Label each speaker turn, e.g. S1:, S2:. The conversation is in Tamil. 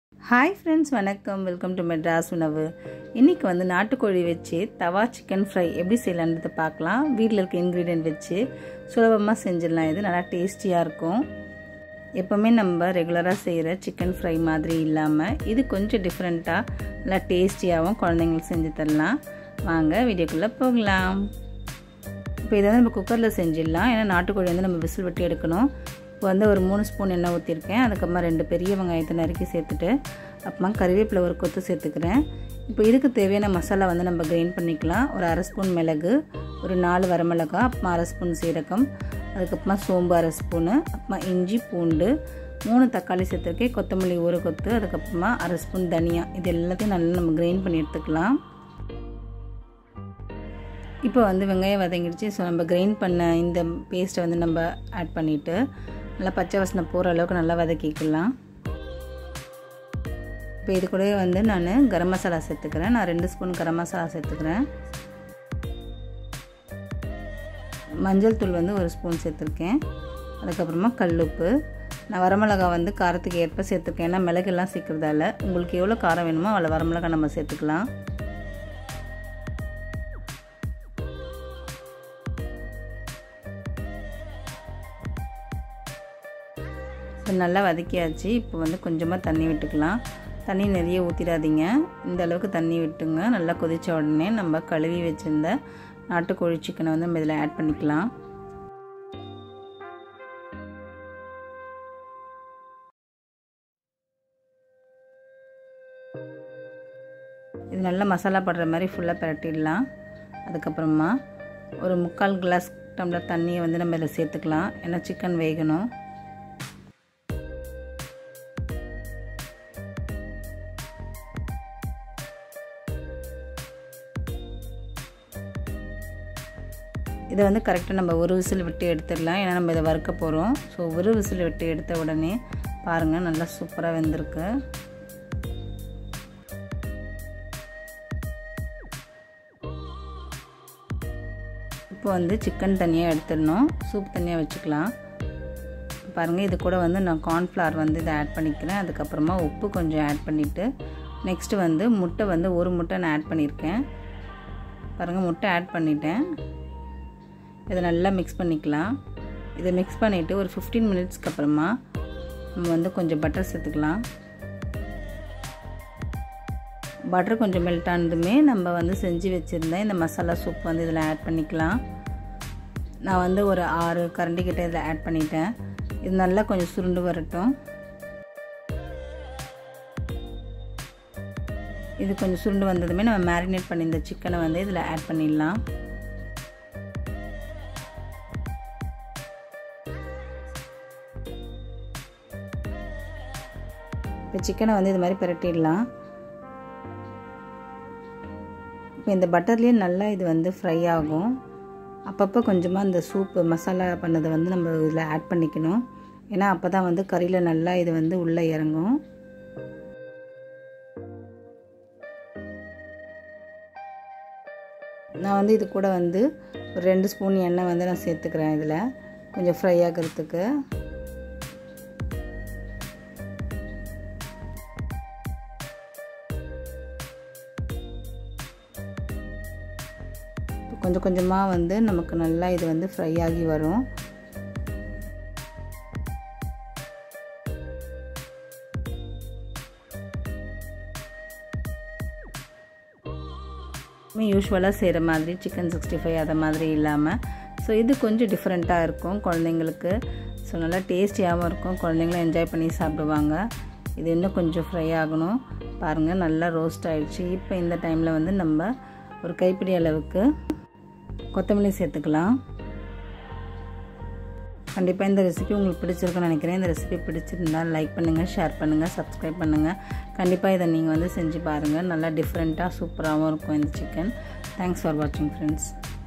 S1: ஹாய் ஃப்ரெண்ட்ஸ் வணக்கம் வெல்கம் டு மெட்ராஸ் உணவு இன்றைக்கி வந்து நாட்டுக்கோழி வச்சு தவா சிக்கன் ஃப்ரை எப்படி செய்யலான்றதை பார்க்கலாம் வீட்டில் இருக்க இன்க்ரீடியன்ட் வச்சு சுலபமாக செஞ்சிடலாம் இது நல்லா டேஸ்டியாக இருக்கும் எப்போவுமே நம்ம ரெகுலராக செய்கிற சிக்கன் ஃப்ரை மாதிரி இல்லாமல் இது கொஞ்சம் டிஃப்ரெண்ட்டாக நல்லா டேஸ்டியாகவும் குழந்தைங்களுக்கு செஞ்சு தரலாம் வாங்க வீடியோக்குள்ளே போகலாம் இப்போ இதை வந்து நம்ம குக்கரில் செஞ்சிடலாம் ஏன்னா நாட்டுக்கோழி வந்து நம்ம விசில் விட்டு எடுக்கணும் இப்போ வந்து ஒரு மூணு ஸ்பூன் எண்ணெய் ஊற்றிருக்கேன் அதுக்கப்புறமா ரெண்டு பெரிய வெங்காயத்தை நறுக்கி சேர்த்துட்டு அப்புறமா கறிவேப்பிலை ஒரு கொத்து சேர்த்துக்கிறேன் இப்போ இதுக்கு தேவையான மசாலா வந்து நம்ம கிரைண்ட் பண்ணிக்கலாம் ஒரு அரை ஸ்பூன் மிளகு ஒரு நாலு வரமிளகா அப்புறமா அரை ஸ்பூன் சீரகம் அதுக்கப்புறமா சோம்பு அரை ஸ்பூனு அப்புறமா இஞ்சி பூண்டு மூணு தக்காளி சேர்த்துருக்கேன் கொத்தமல்லி ஒரு கொத்து அதுக்கப்புறமா அரை ஸ்பூன் தனியா இது எல்லாத்தையும் நல்லா நம்ம கிரைண்ட் பண்ணி எடுத்துக்கலாம் இப்போ வந்து வெங்காயம் வதங்கிடுச்சு ஸோ நம்ம கிரைண்ட் பண்ண இந்த பேஸ்ட்டை வந்து நம்ம ஆட் பண்ணிவிட்டு நல்லா பச்சை வாசனை போகிற அளவுக்கு நல்லா வதக்கிக்கலாம் இப்போ இது கூடவே வந்து நான் கரம் மசாலா சேர்த்துக்கிறேன் நான் ரெண்டு ஸ்பூன் கரம் மசாலா சேர்த்துக்கிறேன் மஞ்சள் தூள் வந்து ஒரு ஸ்பூன் சேர்த்துருக்கேன் அதுக்கப்புறமா கல்லுப்பு நான் வரமிளகா வந்து காரத்துக்கு ஏற்ப சேர்த்துருக்கேன் ஏன்னா மிளகெல்லாம் சேர்க்குறதால உங்களுக்கு எவ்வளோ காரம் வேணுமோ அவ்வளோ வரமிளகா நம்ம சேர்த்துக்கலாம் இப்போ நல்லா வதக்கியாச்சு இப்போ வந்து கொஞ்சமாக தண்ணி விட்டுக்கலாம் தண்ணி நிறைய ஊற்றிடாதீங்க இந்த அளவுக்கு தண்ணி விட்டுங்க நல்லா கொதித்த உடனே நம்ம கழுவி வச்சுருந்த நாட்டுக்கோழி சிக்கனை வந்து நம்ம இதில் ஆட் பண்ணிக்கலாம் இது நல்லா மசாலா படுற மாதிரி ஃபுல்லாக பரட்டிடலாம் அதுக்கப்புறமா ஒரு முக்கால் கிளாஸ் டம்ளர் தண்ணியை வந்து நம்ம இதில் சேர்த்துக்கலாம் ஏன்னா சிக்கன் வேகணும் இதை வந்து கரெக்டாக நம்ம ஒரு விசில் விட்டு எடுத்துடலாம் ஏன்னா நம்ம இதை வறுக்க போகிறோம் ஸோ ஒரு விசில் விட்டு எடுத்த உடனே பாருங்கள் நல்லா சூப்பராக வெந்திருக்கு இப்போ வந்து சிக்கன் தனியாக எடுத்துடணும் சூப் தனியாக வச்சுக்கலாம் பாருங்கள் இது கூட வந்து நான் கார்ன்ஃப்ளவர் வந்து இதை ஆட் பண்ணிக்கிறேன் அதுக்கப்புறமா உப்பு கொஞ்சம் ஆட் பண்ணிவிட்டு நெக்ஸ்ட்டு வந்து முட்டை வந்து ஒரு முட்டை நான் ஆட் பண்ணியிருக்கேன் பாருங்கள் முட்டை ஆட் பண்ணிட்டேன் இதை நல்லா மிக்ஸ் பண்ணிக்கலாம் இதை மிக்ஸ் பண்ணிவிட்டு ஒரு ஃபிஃப்டீன் மினிட்ஸ்க்கு அப்புறமா நம்ம வந்து கொஞ்சம் பட்டர் சேர்த்துக்கலாம் பட்டர் கொஞ்சம் மெல்ட் ஆனதுமே நம்ம வந்து செஞ்சு வச்சுருந்தேன் இந்த மசாலா சூப் வந்து இதில் ஆட் பண்ணிக்கலாம் நான் வந்து ஒரு ஆறு கரண்டி கிட்ட இதில் ஆட் பண்ணிட்டேன் இது நல்லா கொஞ்சம் சுருண்டு வரட்டும் இது கொஞ்சம் சுருண்டு வந்ததுமே நம்ம மேரினேட் பண்ணி இந்த சிக்கனை வந்து இதில் ஆட் பண்ணிடலாம் இப்போ சிக்கனை வந்து இது மாதிரி பிரட்டிடலாம் இப்போ இந்த பட்டர்லேயே நல்லா இது வந்து ஃப்ரை ஆகும் அப்பப்போ கொஞ்சமாக இந்த சூப்பு மசாலா பண்ணதை வந்து நம்ம இதில் ஆட் பண்ணிக்கணும் ஏன்னா அப்போ தான் வந்து கறியில் நல்லா இது வந்து உள்ளே இறங்கும் நான் வந்து இது கூட வந்து ஒரு ரெண்டு ஸ்பூன் எண்ணெய் வந்து நான் சேர்த்துக்கிறேன் இதில் கொஞ்சம் ஃப்ரை ஆகிறதுக்கு கொஞ்சம் கொஞ்சமாக வந்து நமக்கு நல்லா இது வந்து ஃப்ரை ஆகி வரும் யூஸ்வலாக செய்கிற மாதிரி சிக்கன் சிக்ஸ்டி ஃபைவ் அதை மாதிரி இல்லாமல் ஸோ இது கொஞ்சம் டிஃப்ரெண்ட்டாக இருக்கும் குழந்தைங்களுக்கு ஸோ நல்லா டேஸ்டியாகவும் இருக்கும் குழந்தைங்களும் என்ஜாய் பண்ணி சாப்பிடுவாங்க இது இன்னும் கொஞ்சம் ஃப்ரை ஆகணும் பாருங்கள் நல்லா ரோஸ்ட் ஆகிடுச்சு இப்போ இந்த டைமில் வந்து நம்ம ஒரு கைப்பிடி அளவுக்கு கொத்தமல்லி சேர்த்துக்கலாம் கண்டிப்பாக இந்த ரெசிபி உங்களுக்கு பிடிச்சிருக்குன்னு நினைக்கிறேன் இந்த ரெசிபி பிடிச்சிருந்தால் லைக் பண்ணுங்கள் ஷேர் பண்ணுங்கள் சப்ஸ்கிரைப் பண்ணுங்கள் கண்டிப்பாக இதை நீங்கள் வந்து செஞ்சு பாருங்கள் நல்லா டிஃப்ரெண்ட்டாக சூப்பராகவும் இருக்கும் இந்த சிக்கன் தேங்க்ஸ் ஃபார் வாட்சிங் ஃப்ரெண்ட்ஸ்